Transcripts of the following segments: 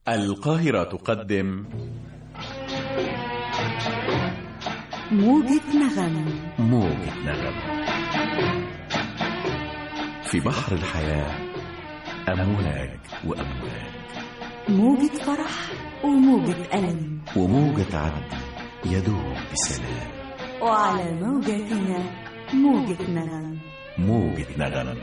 القاهرة تقدم موجة نغم موجة نغم في بحر الحياة أمواج وأمواج موجة فرح وموجة ألم وموجة عدل يدوب بسلام وعلى موجتنا موجة نغم موجة نغم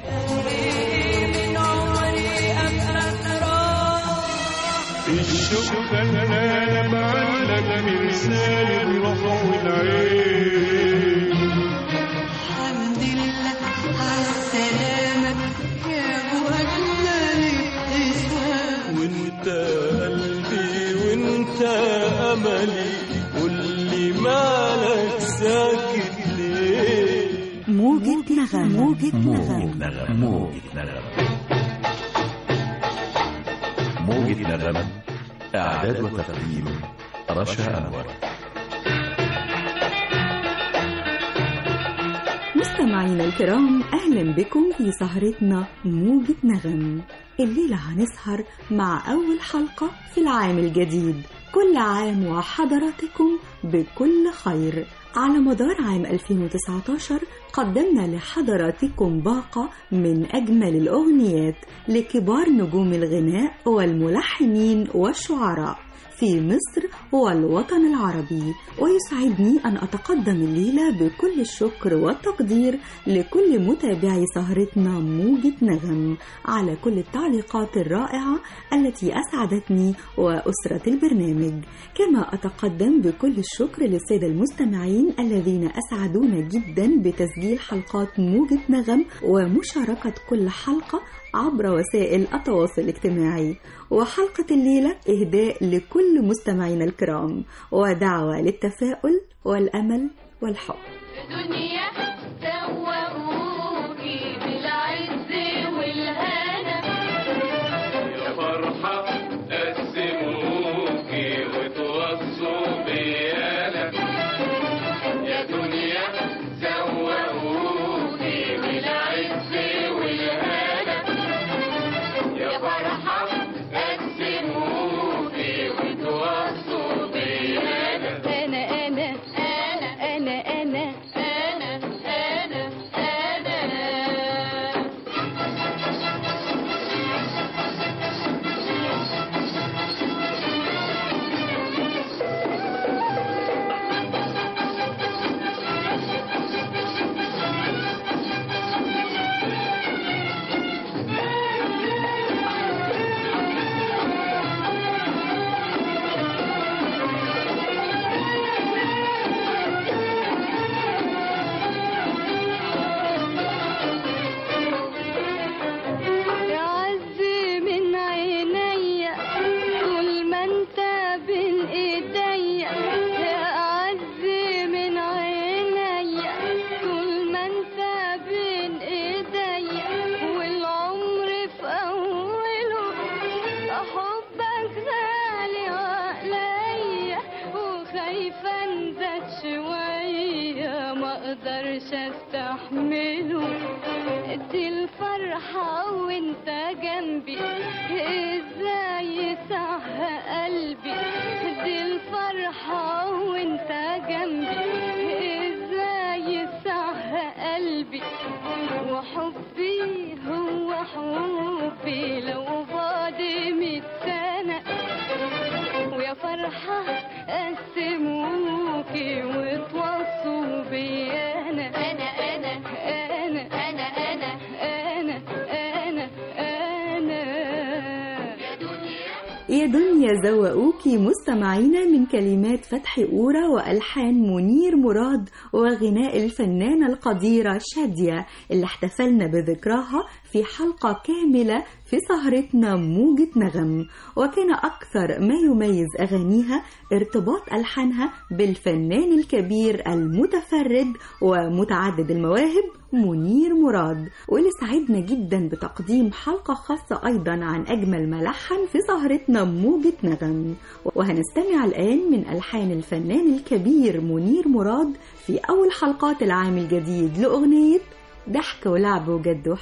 الشوق خلانا معلق مرسال الروح والعين الحمد لله على السلامة يا أبو أجمل ابتسام وانت قلبي وانت املي قولي مالك ساكت ليه موجة نغم موجة موجة نغم نغم موجة نغم موجة نغم إعداد وتقديم رشا أنور مستمعينا الكرام أهلا بكم في سهرتنا موجة نغم الليلة هنسهر مع أول حلقة في العام الجديد كل عام وحضراتكم بكل خير على مدار عام 2019 قدمنا لحضراتكم باقة من أجمل الأغنيات لكبار نجوم الغناء والملحنين والشعراء في مصر والوطن العربي ويسعدني أن أتقدم الليلة بكل الشكر والتقدير لكل متابعي سهرتنا موجة نغم على كل التعليقات الرائعة التي أسعدتني وأسرة البرنامج كما أتقدم بكل الشكر للسادة المستمعين الذين أسعدونا جدا بتسجيل حلقات موجة نغم ومشاركة كل حلقة عبر وسائل التواصل الاجتماعي وحلقة الليلة إهداء لكل مستمعينا الكرام ودعوة للتفاؤل والأمل والحب دنيا سوقوكي بالعز والهنا يا فرحة قسموكي وتوصوا بيانا يا دنيا سوقوكي بالعز والهنا يا فرحة قسموكي وتوصوا بيانا أنا أنا أنا أنا أنا أنا أنا أنا يا عزي من عينيا طول ما انت بين ايديا يا عزي من عينيا طول ما انت بين ايديا والعمر في اوله حبك غالي عليا وخايفه انزل شويه ما اقدرش استحمله دي الفرحة وانت جنبي ازاي صح قلبي دي الفرحة وانت جنبي ازاي صح قلبي وحبي هو حبي لو بعد ميت سنة ويا فرحة قسموكي وتوصوا بي أنا أنا أنا أنا أنا أنا أنا أنا أنا يا دنيا زوقوكي مستمعينا من كلمات فتحي أورا وألحان منير مراد وغناء الفنانة القديرة شادية اللي احتفلنا بذكراها في حلقة كاملة في سهرتنا موجة نغم وكان أكثر ما يميز أغانيها ارتباط ألحانها بالفنان الكبير المتفرد ومتعدد المواهب منير مراد واللي سعدنا جدا بتقديم حلقة خاصة أيضا عن أجمل ملحن في سهرتنا موجة نغم وهنستمع الآن من ألحان الفنان الكبير منير مراد في أول حلقات العام الجديد لأغنية ضحك ولعب وجد وحب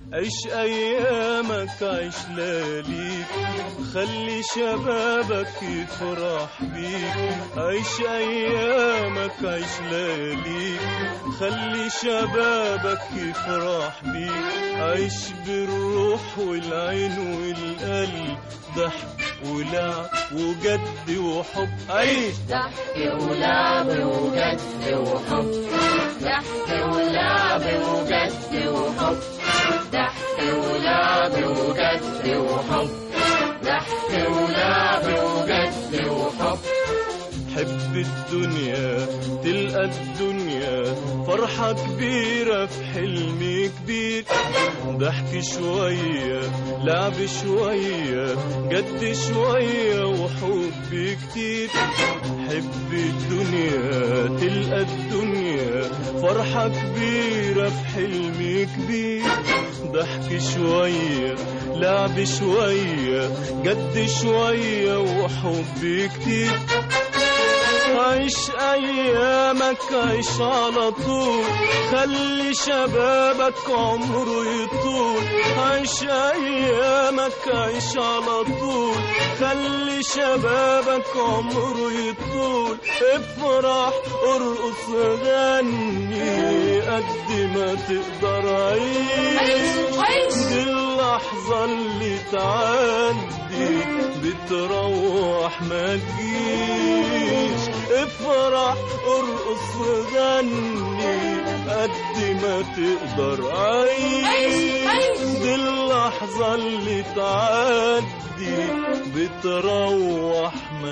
عيش ايامك عيش لياليك خلي شبابك يفرح بيك عيش ايامك عيش لياليك خلي شبابك يفرح بيك عيش بالروح والعين والقلب ضحك ولعب وجد وحب عيش ضحك ولعب وجد وحب ضحك ولعب وجد وحب ضحك ولعب وجد وحب ضحك ولعب وجد وحب حب الدنيا تلقى الدنيا فرحة كبيرة في حلم كبير ضحك شوية لعب شوية جد شوية وحب كتير حب الدنيا تلقى الدنيا فرحة كبيرة في حلم كبير ضحك شوية لعب شوية جد شوية وحب كتير عيش ايامك عيش على طول خلي شبابك عمره يطول عيش ايامك عيش على طول خلي شبابك عمره يطول افرح ارقص غني قد ما تقدر عيش عيش. دي اللحظة اللي تعدي بتروح ما تجيش افرح ارقص غني قد ما تقدر عيش عيش. دي اللحظة اللي تعدي بتروح ما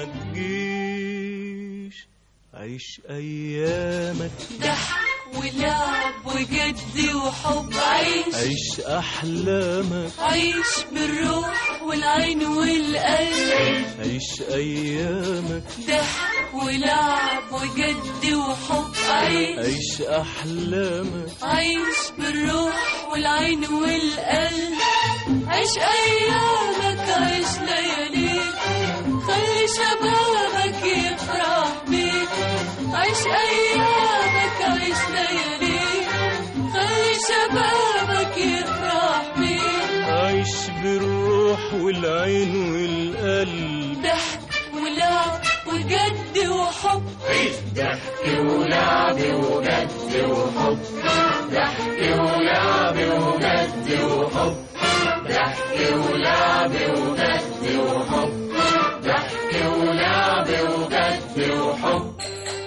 تجيش عيش ايامك ضحك ولعب وجد وحب عيش عيش احلامك عيش بالروح والعين والقلب عيش ايامك ضحك ولعب وجد وحب عيش عيش احلامك عيش بالروح والعين والقلب عيش ايامك عيش لياليك خلي شبابك يفرح بيك عيش ايامك عيش لياليك خلي شبابك يفرح بيك عيش بالروح والعين والقلب ضحك ولعب وجد وحب ضحك ولعب وجد وحب ضحك ولعب وجد وحب ضحك ولعب وجد وحب ضحك ولعب وجد وحب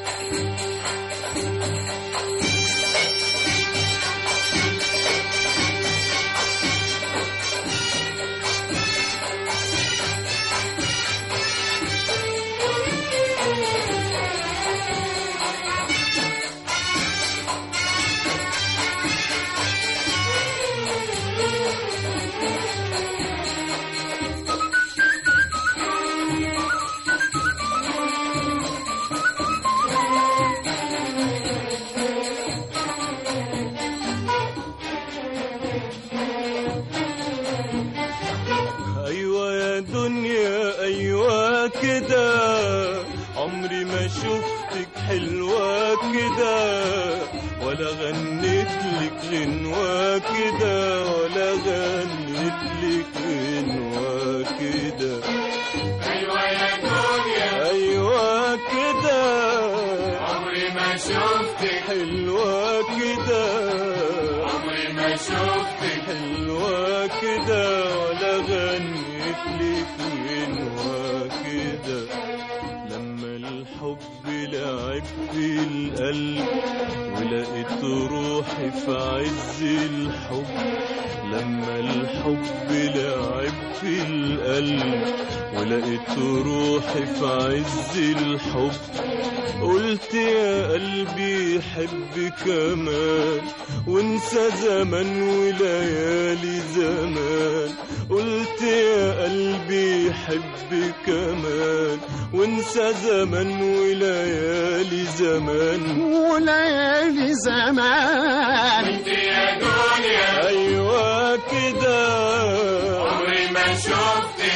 ايوه يا دنيا ايوه كده عمري ما شفتك حلوة كده ولا غنيت لك غنوة كده ولا غنيت لك غنوة كده ايوه يا دنيا ايوه كده عمري ما شفتك حلوة كده عمري ما شفتك حلوة كده ولا غنيت لك غنوة كده لما الحب لعب في القلب ولقيت روحي في عز الحب لما الحب لعب في القلب ولقيت روحي في عز الحب قلت يا قلبي حب كمان وانسى زمن وليالي زمان قلت يا قلبي حب كمان وانسى زمن وليالي زمان وليالي زمان انت يا دنيا ايوه كده عمري ما شفتك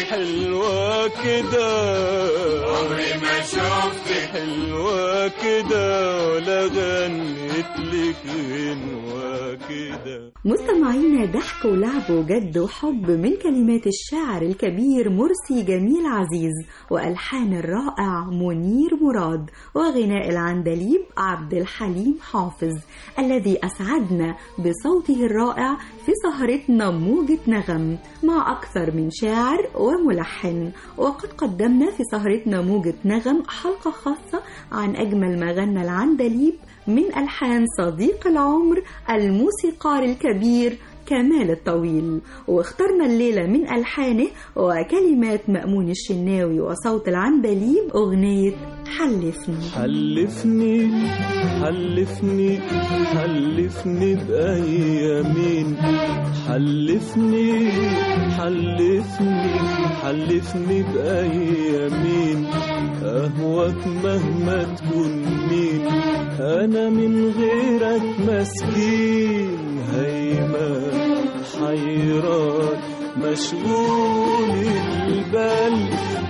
حلوة كده عمري ما شفتك حلوة كده ولا غنيت لك غنوة كده مستمعينا ضحك ولعب وجد وحب من كلمات الشاعر الكبير مرسي جميل عزيز وألحان الرائع منير مراد وغناء العندليب عبد الحليم حافظ الذي أسعدنا بصوته الرائع في سهرتنا موجة نغم مع أكثر من شاعر وملحن وقد قدمنا في سهرتنا موجة نغم حلقة خاصة عن أجمل ما غنى العندليب من ألحان صديق العمر الموسيقار الكبير كمال الطويل واخترنا الليلة من ألحانه وكلمات مأمون الشناوي وصوت العندليب أغنية حلفني حلفني حلفني حلفني بأيامين حلفني حلفني حلفني بأيامين أهواك مهما تكون مين أنا من غيرك مسكين هيما حيران مشغول البال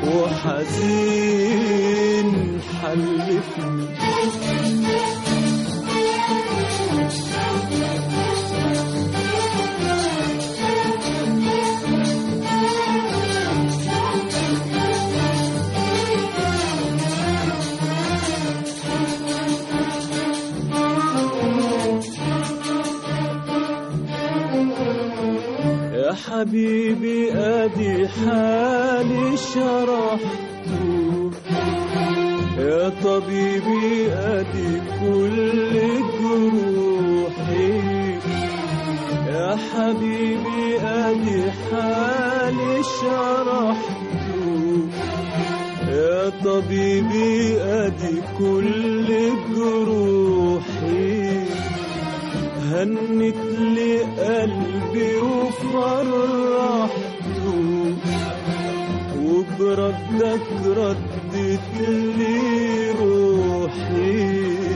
وحزين حلفني يا حبيبي ادي حالي شرحته يا طبيبي ادي كل جروحي يا حبيبي ادي حالي شرحته يا طبيبي ادي كل جروحي هنت لي قلبي وفرحته وبردك ردت لي روحي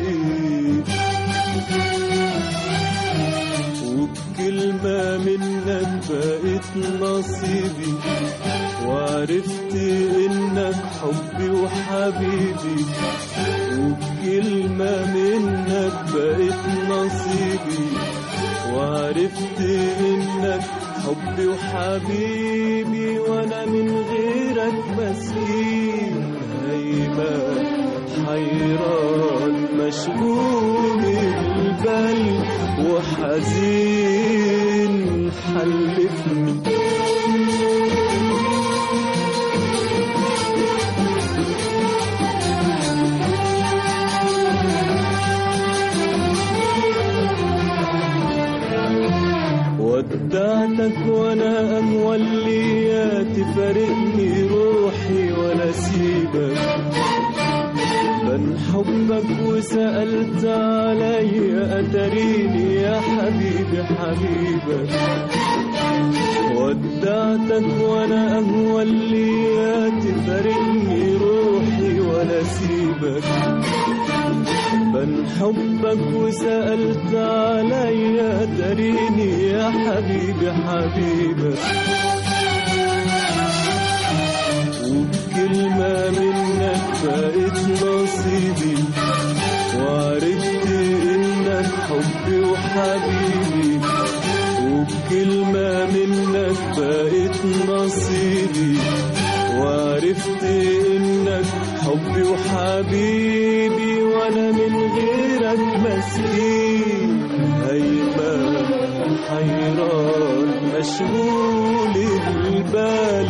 وبكلمة منك بقيت نصيبي وعرفت انك حبي وحبيبي وبكلمة منك بقيت نصيبي وعرفت انك حبي وحبيبي وانا من غيرك مسكين هيما حيران مشغول البال وحزين حلفني ودعتك وانا امولية تفارقني روحي ولا سيبك بن حبك وسألت علي أتريني يا حبيبي حبيبك ودعتك وانا امولية تفارقني روحي ولا سيبك بن حبك وسألت علي تريني يا حبيبي حبيبك وبكلمة منك بقيت نصيبي وعرفت انك حبي وحبيبي وبكلمة منك بقيت نصيبي وعرفت انك حبي وحبيبي وانا من غيرك مسكين هيما حيران مشغول البال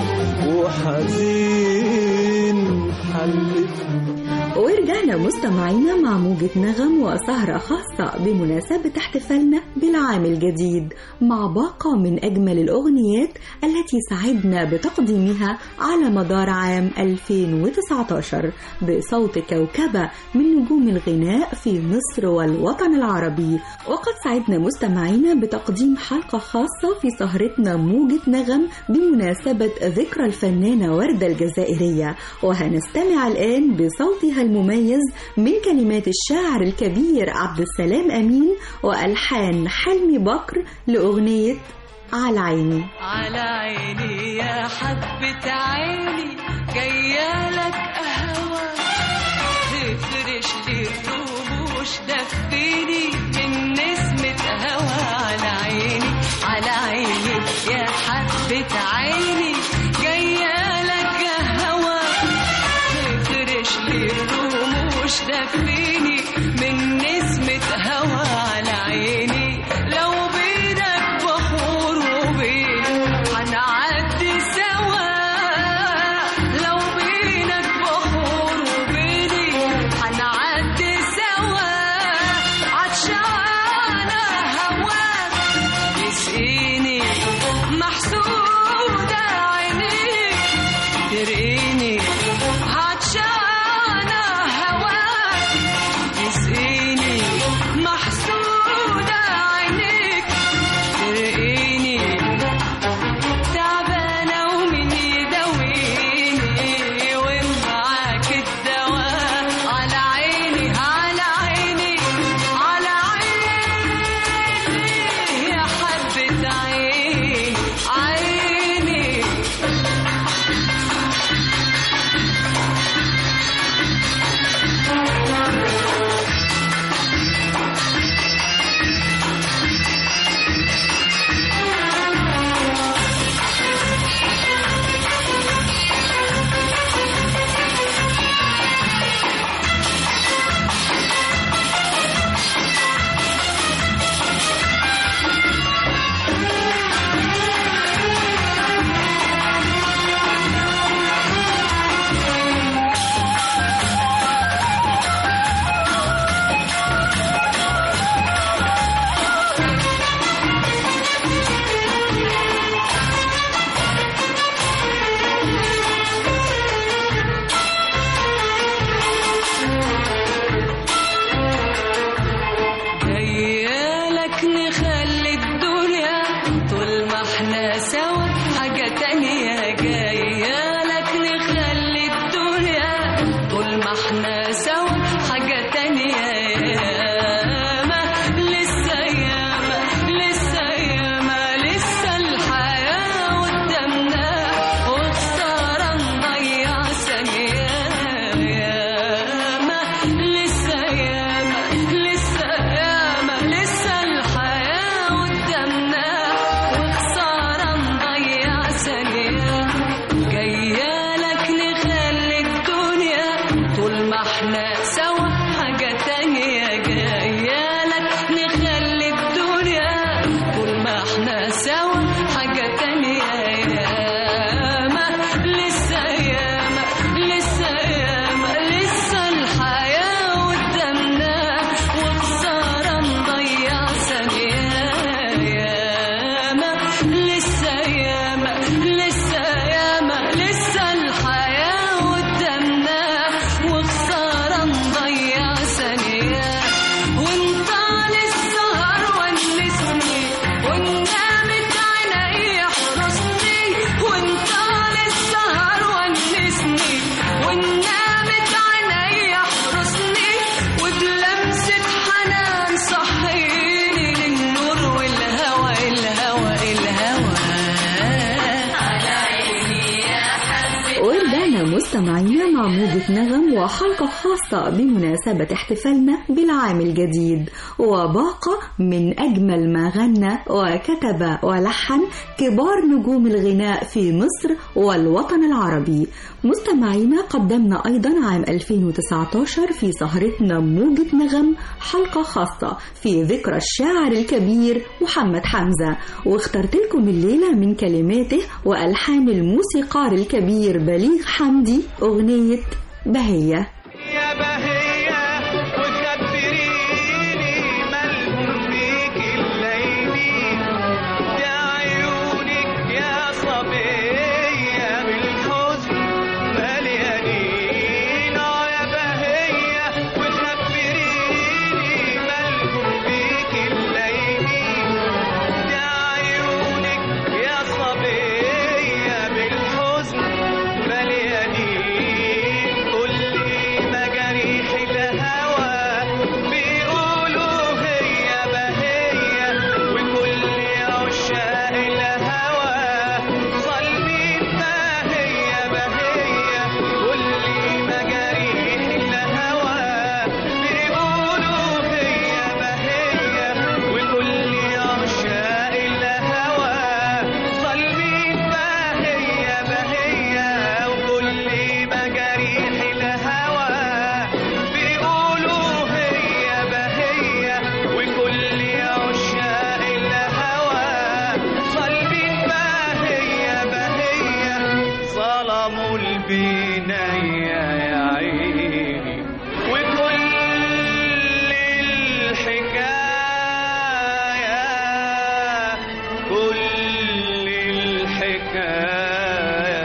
وحزين حلفني ورجعنا مستمعينا مع موجة نغم وسهرة خاصة بمناسبة احتفالنا بالعام الجديد مع باقة من أجمل الأغنيات التي سعدنا بتقديمها على مدار عام 2019 بصوت كوكبة من نجوم الغناء في مصر والوطن العربي وقد سعدنا مستمعينا بتقديم حلقة خاصة في سهرتنا موجة نغم بمناسبة ذكرى الفنانة وردة الجزائرية وهنستمع الآن بصوتها المميز من كلمات الشاعر الكبير عبد السلام أمين وألحان حلمي بكر لأغنية على عيني على عيني يا حبة عيني جاية لك قهوة تفرش لي الرموش دفيني من نسمة هوا على عيني على عيني يا حبة عيني جاية لك قهوة تفرش لي الرموش دفيني من نسمة هوا على عيني لو بينك بحور وبين هنعدي سوا لو بينك بحور وبيني هنعدي سوا عطشانة هواك يسقيني محسودة عينيك ترقيني عطشانة هواك يسقيني محسودة عينيك ترقيني تعبانة ومن يداويني ومعاك الدواء على عيني على عيني على عيني يا حبة عيني عيني جايالك نخلي الدنيا طول ما احنا سوا حاجة تانية جايالك نخلي الدنيا طول ما احنا سوا حاجة تانية ياما لسه ياما لسه ياما لسه الحياة قدامنا وخسارة نضيع ثانية ياما لسه ياما لسه ياما لسه الحياة قدامنا وخسارة نضيع ثانية جايالك نخلي الدنيا طول ما احنا سوا حاجة تانية جايالك نخلي الدنيا طول ما احنا سوا حاجة تانية ياما لسه ياما لسه ياما لسه الحياة قدامنا وخسارة نضيع ثانية ياما لسه ياما لسه ياما لسه الحياة قدامنا وخسارة نضيع ثانية وانت للسهر ونسني ونامت عيني حرسني وانت للسهر ونسني ونامت عيني حرسني وبلمسة حنان صحيني للنور والهوى الهوى الهوى على عيني يا حبيبي ورجعنا مستمعينا مع موجة نغم وحلقة خاصة بمناسبة احتفالنا بالعام الجديد وباقة من أجمل ما غنى وكتب ولحن كبار نجوم الغناء في مصر والوطن العربي مستمعينا قدمنا أيضا عام 2019 في سهرتنا موجة نغم حلقة خاصة في ذكرى الشاعر الكبير محمد حمزة واخترت لكم الليلة من كلماته وألحان الموسيقار الكبير بليغ حمدي أغنية بهية يا بهية وخبريني مالهم بيك الليلين يا عيونك يا صبية بالحزن مليانين آه يا بهية وخبريني مالهم بيك الليلين يا عيونك يا صبية بالحزن مليانين قولي بينيا يا عيني وكل الحكاية كل الحكاية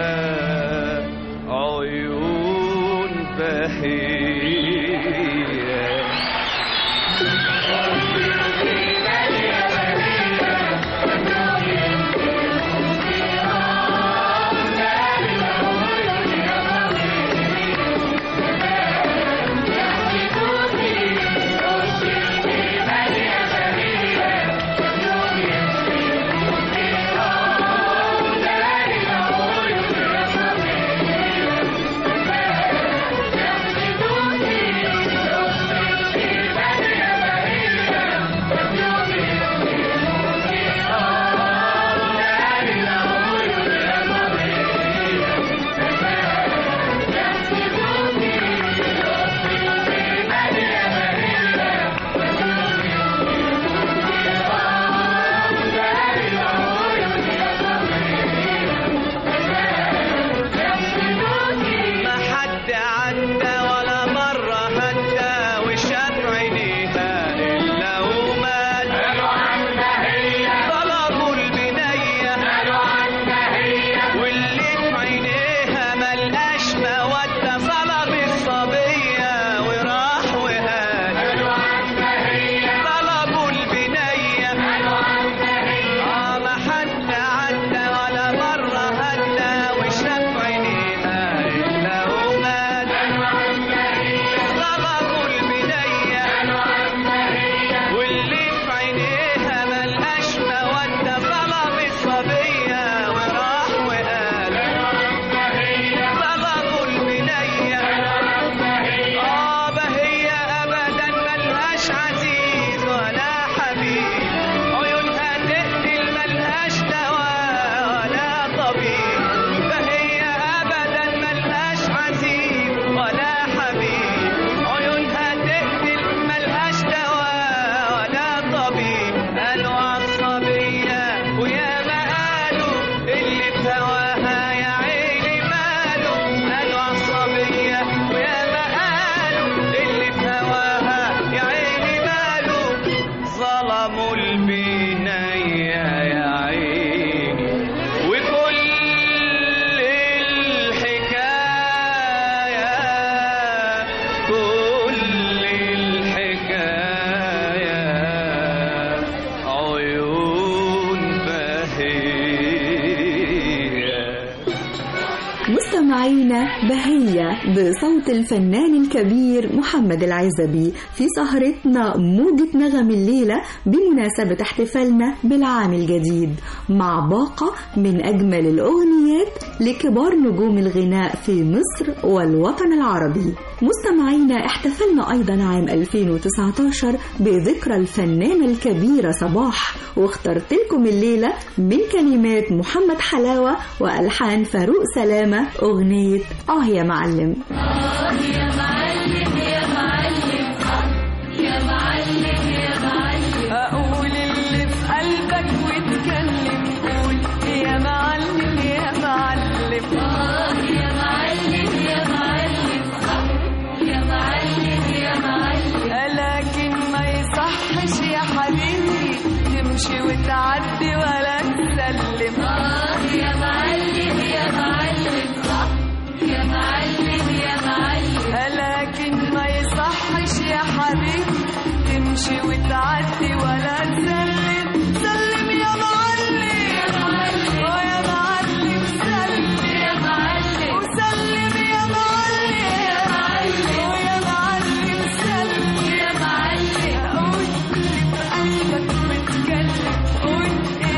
عيون بهية ما حد عدى ولا مرة هدى وشاف عينيها إلا ومات طلبوا البنية واللي في عينيها ملقاش مودة طلب الصبية وراح وهاد طلبوا البنية آه ما حد عدى ولا مرة هدى وشاف عينيها إلا ومات طلبوا البنية واللي في عينيها ملقاش مودة طلب الصبية وراح وقال طلبوا البنية آه بهية أبدا ملهاش عزيز ولا حبيب عيونها تقتل ملهاش دواء ولا طبيب بهية أبدا ملهاش عزيز ولا حبيب عيونها تقتل ملهاش دواء ولا طبيب قالوا عالصبية ويا ما قالوا اللي في هواها يا عيني ماله قالوا عالصبية ويا ما قالوا اللي في هواها يا عيني ماله ظلموا البناية يا عيني وكل الحكاية كل الحكاية عيون بهية مستمعينا بهية بصوت الفنان الكبير محمد العزبي في سهرتنا موجة نغم الليلة بمناسبة احتفالنا بالعام الجديد مع باقة من أجمل الأغنيات لكبار نجوم الغناء في مصر والوطن العربي مستمعينا احتفلنا أيضا عام 2019 بذكرى الفنانة الكبيرة صباح واخترت لكم الليلة من كلمات محمد حلاوة وألحان فاروق سلامة أغنية آه يا معلم أقول اللي في قلبك واتكلم قول يا معلم يا معلم آه يا معلم يا معلم يا معلم يا معلم لكن ما يصحش يا حبيبي تمشي وتعدي ولا تسلم آه يا معلم يا معلم يا معلم يا معلم لكن ما يصحش يا حبيبي تمشي وتعدي ولا تسلم سلم يا معلم يا معلم ويا معلم سلم يا معلم وسلم يا معلم يا معلم ويا معلم سلم يا معلم قول اللي في قلبك واتكلم قول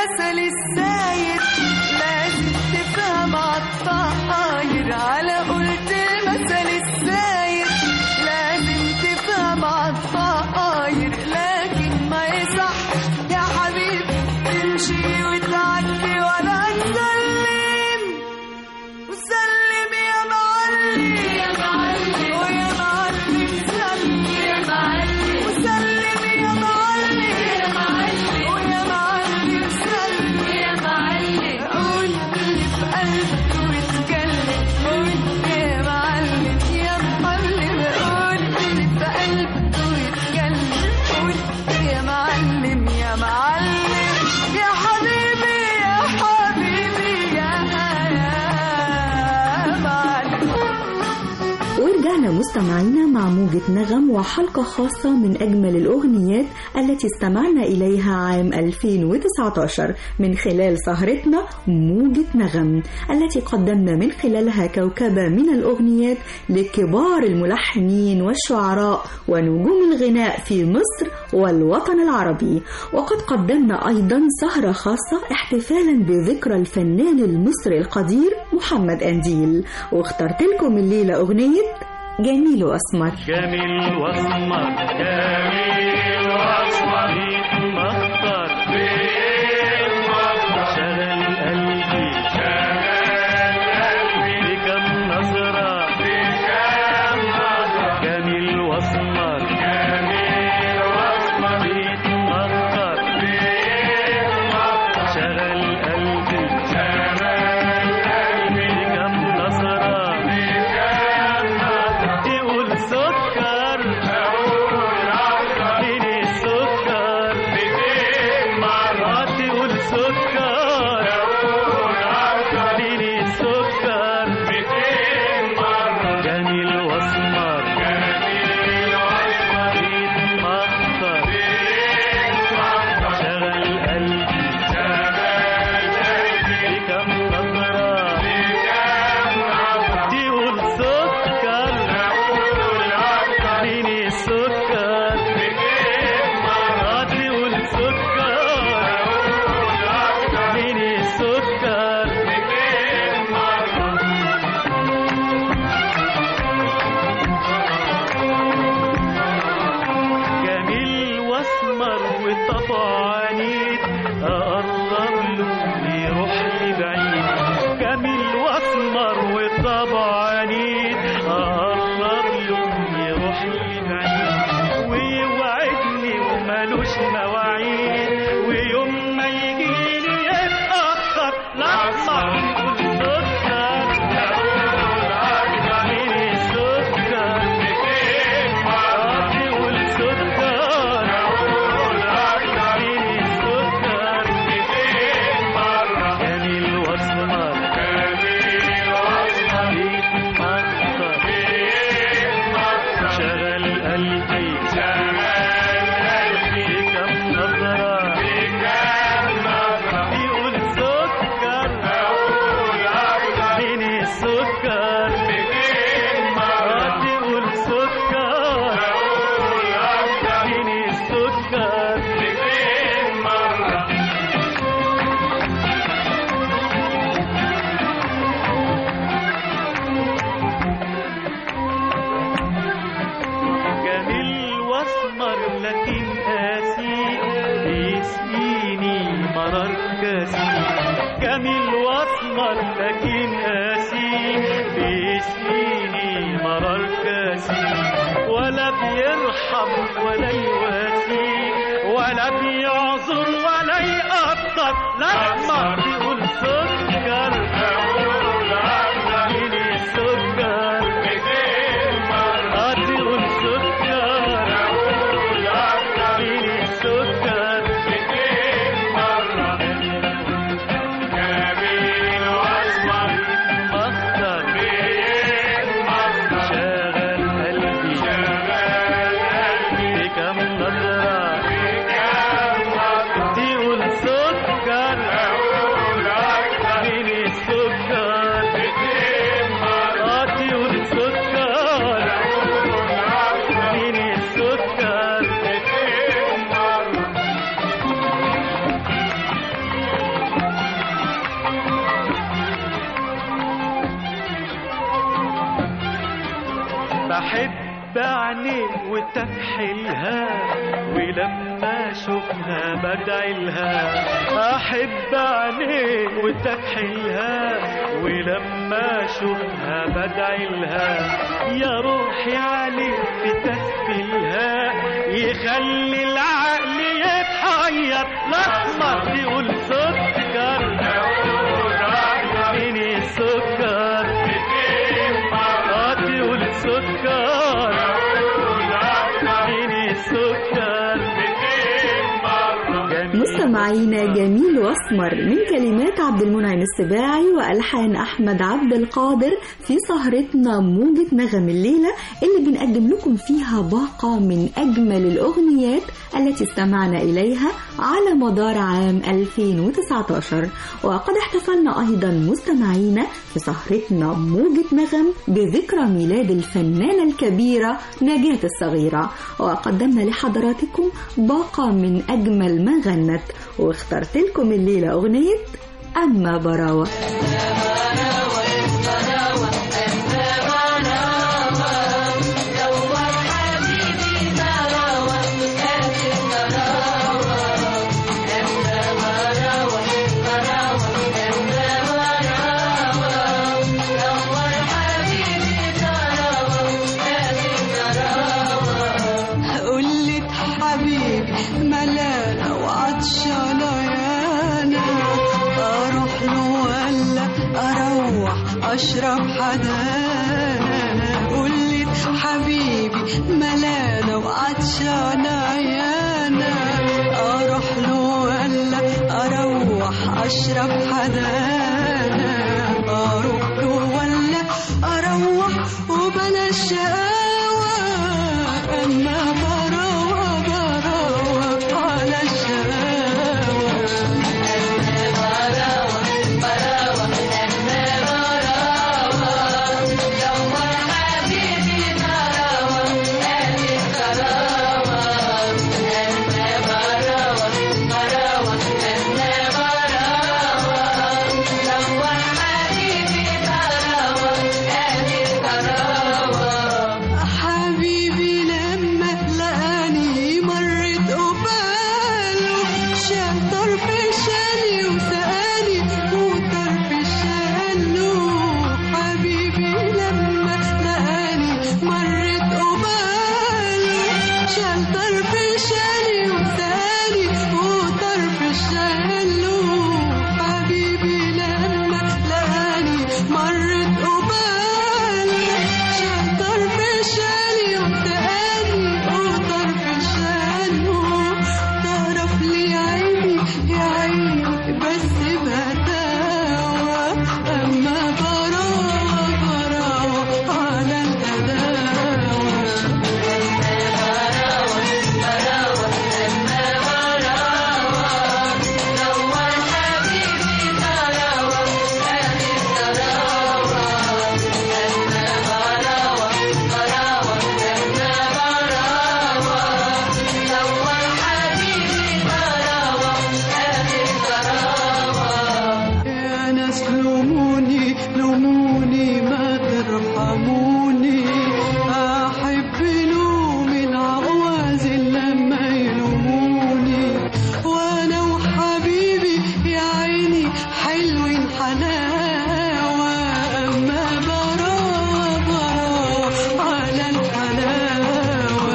المثل الساير لازم تفهم عالطاير على قلت المثل الساير لازم تفهم عالطاير لكن ما يصح يا حبيبي تمشي وتعدي ولا تسلم وسلم يا معلم يا معلم ويا معلم سلم يا معلم وسلم يا معلم يا معلم ويا معلم سلم يا معلم قول اللي في قلبك واتكلم قول يا معلم يا معلم قول اللي في قلبك واتكلم قول يا معلم يا معلم يا حبيبي يا حبيبي يا يا معلم ورجعنا مستمعينا مع موجة نغم وحلقة خاصة من أجمل الأغنيات التي استمعنا إليها عام 2019 من خلال سهرتنا موجة نغم التي قدمنا من خلالها كوكبة من الأغنيات لكبار الملحنين والشعراء ونجوم الغناء في مصر والوطن العربي وقد قدمنا أيضا سهرة خاصة احتفالا بذكرى الفنان المصري القدير محمد أنديل واخترت لكم الليلة أغنية جميل وأسمر جميل واسمر جميل واسمر مختار شغل قلبي شغل قلبي بكم نظرة بكم نظرة جميل واسمر جميل واسمر مختار شغل قلبي شغل قلبي بكم نظرة بكم نظرة يقول سكر اديني سكر مرات تقول سكر اديني سكر جميل واسمر جميل واسمر مخطر شغل قلبي شغل قلبي بكم نظرة تقول سكر اديني سكر مرات تقول سكر اديني سكر جميل واسمر وطبع عنيد اقرب له يروح لي بعيد جميل واسمر وطبع عنيد اقرب له يروح لي بعيد ويوعدني ومالوش مواعيد ويوم ما يجيلي يتأخر الأحمر يقول سكر اديني سكر يقول سكر اديني سكر جميل واسمر يتمخطر شغل قلبي بكم نظرة يقول سكر اديني سكر تقول سكر اديني سكر جميل واسمر لكن قاسي بيسقيني مرار كاسي جميل واسمر لكن قاسي بيسقيني مرار كاسي ولا بيرحم ولا يواسي ولا بيعذر ولا يقدر لما بيقول سكر اديني سكر أديهم سكر اديني سكر مختار شغل قلبي بكم نظرة تقول سكر وتكحلها ولما اشوفها بدعي لها احب عينيك وتكحلها ولما اشوفها بدعي لها يا روحي عليك تكفلها يخلي العقل يتحير لحظة تقول سكر اديني السكر اه تقول سكر اديني السكر مستمعينا جميل واسمر من كلمات عبد المنعم السباعي والحان احمد عبد القادر في سهرتنا موجة نغم الليله اللي بنقدم لكم فيها باقه من اجمل الاغنيات التي استمعنا اليها على مدار عام 2019 وقد احتفلنا ايضا مستمعينا في سهرتنا موجة نغم بذكرى ميلاد الفنانه الكبيره نجاة الصغيره وقدمنا لحضراتكم باقه من اجمل ما غنت واخترت لكم الليله اغنيه اما براوه قلت حبيبي ملانة وعطشانة يانا أروح له ولا أروح أشرب حدانا قلت حبيبي ملانة وعطشانة يانا أروح له ولا أروح أشرب حدانا أروح له ولا أروح وبلا شقاوة أما براوة براوة على الشقاوة حبيبي لما لقاني مرت قباله شال طرف شالي وسقاني وطرف شاله حبيبي لما لقاني مرت قباله شال طرف شالي وسقاني وطرف شاله حبيبي لما لقاني مرت قباله شال طرف شالي وسقاني وطرف شاله تعرف لي عيني يا عيني بس بهداوة أما براوة براوة على الهداوة يا ناس لوموني لوموني ما ترحموني أحب لوم العوازل لما يلوموني وأنا وحبيبي يا عيني حلوين حلاوة أما براوة براوة على الحلاوة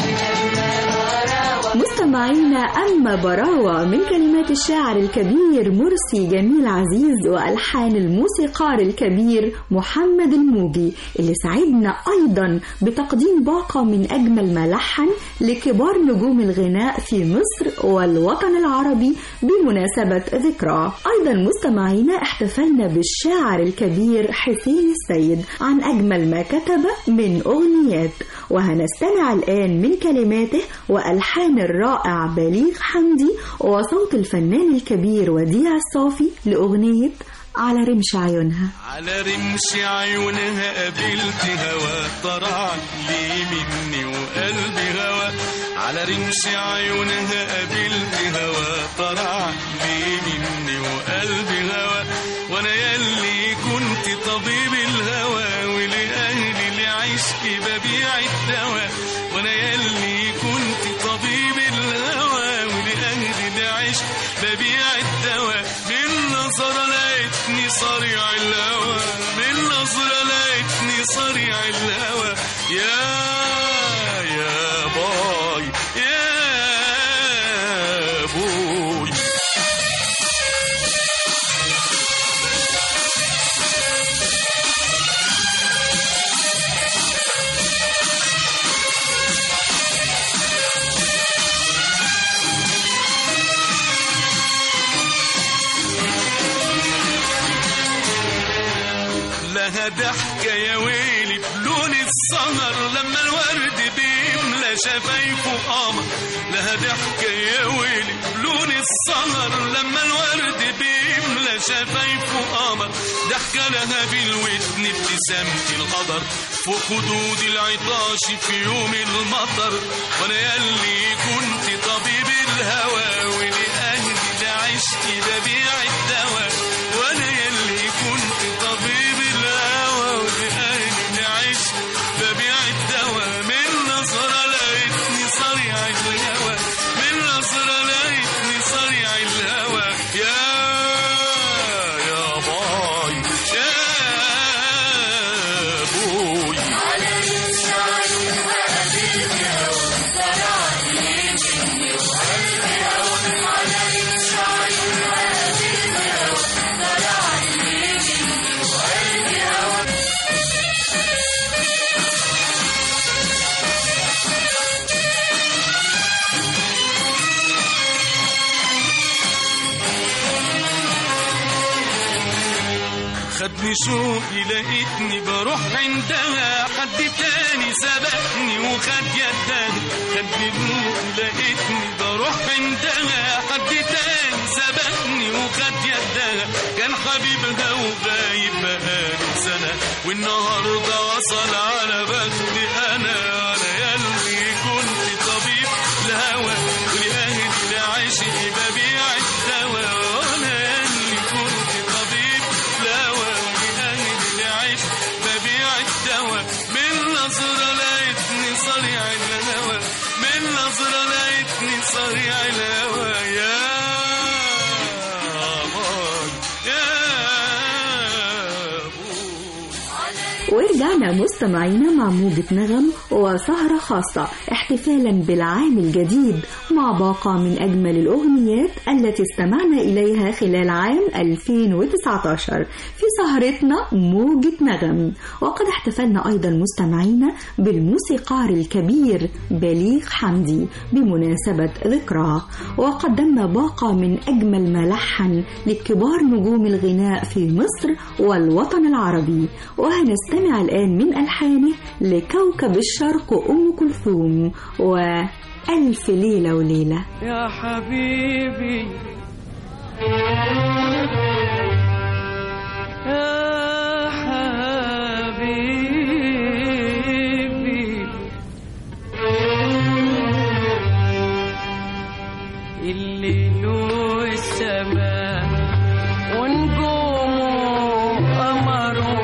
مستمعينا أما براوة من كلمات الشاعر الكبير مرسي جميل عزيز وألحان الموسيقار الكبير محمد الموجي اللي ساعدنا أيضا بتقديم باقة من أجمل ما لحن لكبار نجوم الغناء في مصر والوطن العربي بمناسبة ذكراه أيضا مستمعينا احتفلنا بالشاعر الكبير حسين السيد عن أجمل ما كتب من أغنيات وهنستمع الآن من كلماته وألحان الرائع بليغ حمدي وصوت الفنان الكبير وديع الصافي لأغنية على رمش عيونها على رمش عيونها قابلت هوا طرع لي مني وقلبي هوا على رمش عيونها قابلت هوا طرع لي مني وقلبي هوا وانا يلي كنت طبيب الهوى ولأهلي لعشقي ببيع الدواء وانا يلي العشق ببيع الدواء من نظرة لقيتني صريع الهوى من نظرة لقيتني صريع الهوى يا يا باي يا بوي لها ضحكة يا ويلي بلون السهر لما الورد بيملى شفايفه قمر لها ضحكة يا ويلي بلون السهر لما الورد بيملى شفايفه قمر ضحكة لها بالودن ابتسامة القدر فوق خدود العطاش في يوم المطر وانا ياللي كنت طبيب الهوى ولأهلي لعشقي ببيع الدواء وانا ياللي كنت طبيب الهوى ولأهلي لعشق ببيع الدواء من نظرة لقيتني صريع الهوى من نظرة لقيتني صريع الهوى يا يا باي يا بوي خدني شوقي لقيتني بروح عندها حد تاني سبقني وخد يدها خدني شوقي لقيتني بروح عندها حد تاني سبقني وخد يدها كان حبيبها وغايب بقاله سنة والنهاردة وصل على بختي أنا أنا ياللي كنت طبيب الهوى ولأهلي لعشقي ببيع الدواء وأنا ياللي كنت طبيب الهوى ولأهلي لعشق ببيع الدواء من نظرة لقيتني صريع الهوى من نظرة لقيتني صريع الهوى يا باي يا بوي ورجعنا مستمعينا مع موجة نغم وسهرة خاصة احتفالا بالعام الجديد مع باقة من أجمل الأغنيات التي استمعنا إليها خلال عام 2019 في سهرتنا موجة نغم وقد احتفلنا أيضا مستمعينا بالموسيقار الكبير بليغ حمدي بمناسبة ذكراه وقدمنا باقة من أجمل ما لحن لكبار نجوم الغناء في مصر والوطن العربي وهنستمع الآن من ألحانه لكوكب الشرق أم كلثوم وألف ليلة وليلة يا حبيبي يا حبيبي الليل والسماء ونجومه قمره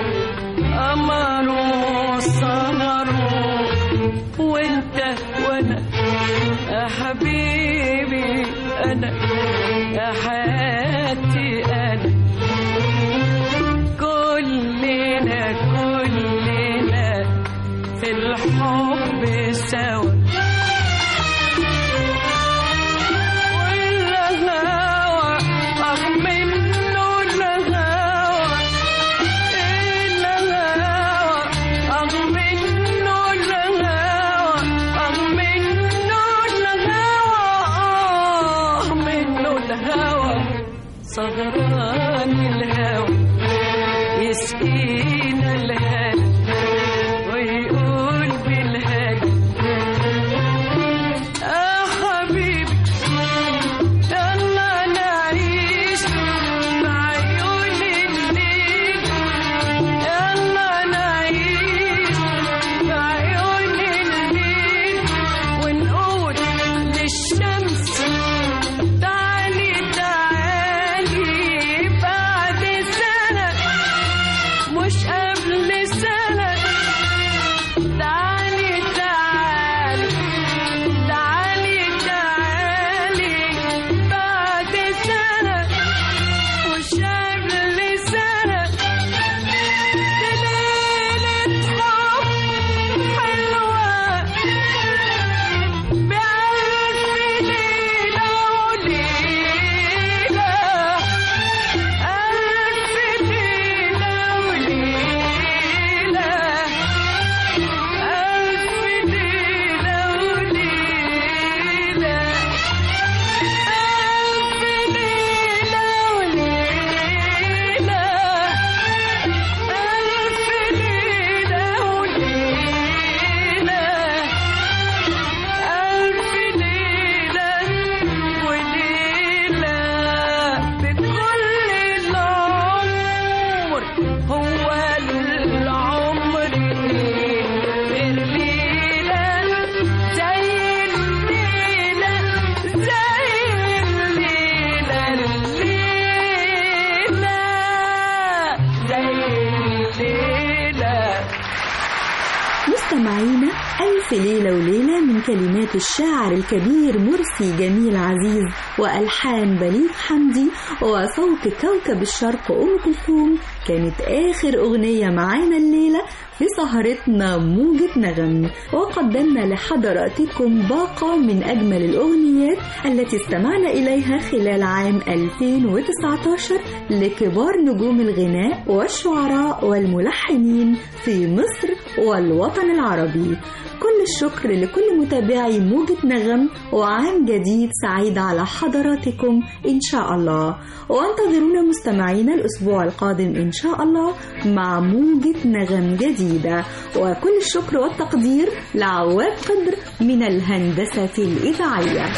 قمره سهره وانت وانا يا حبيبي انا يا حياتي انا كلنا كلنا في الحب سوا والهوى أخ منه الهوى الهوى أخ منه الهوى أخ منه الهوى أخ منه الهوى سهران الهوى يسقينا الهنا ويقول بالهنا يا حبيبي يلا نعيش بعيون الليل يلا نعيش بعيون الليل ونقول للشمس تعالي تعالي بعد سنة مش قبل سنة ألف ليلة وليلة من كلمات الشاعر الكبير مرسي جميل عزيز وألحان بليغ حمدي وصوت كوكب الشرق أم كلثوم كانت آخر أغنية معانا الليلة في سهرتنا موجة نغم وقدمنا لحضراتكم باقة من أجمل الأغنيات التي استمعنا إليها خلال عام 2019 لكبار نجوم الغناء والشعراء والملحنين في مصر والوطن العربي كل الشكر لكل متابعي موجة نغم وعام جديد سعيد على حضراتكم إن شاء الله وانتظرونا مستمعينا الأسبوع القادم إن شاء الله مع موجة نغم جديدة وكل الشكر والتقدير لعواد قدر من الهندسة الإذاعية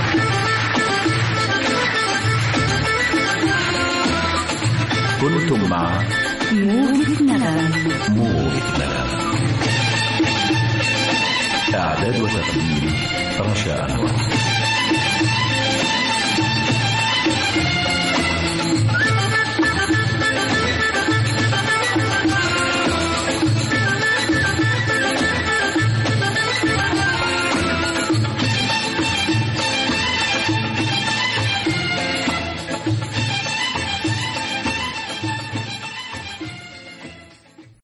كنتم مع موجة نغم موجة نغم إعداد وتقديم رشا أنور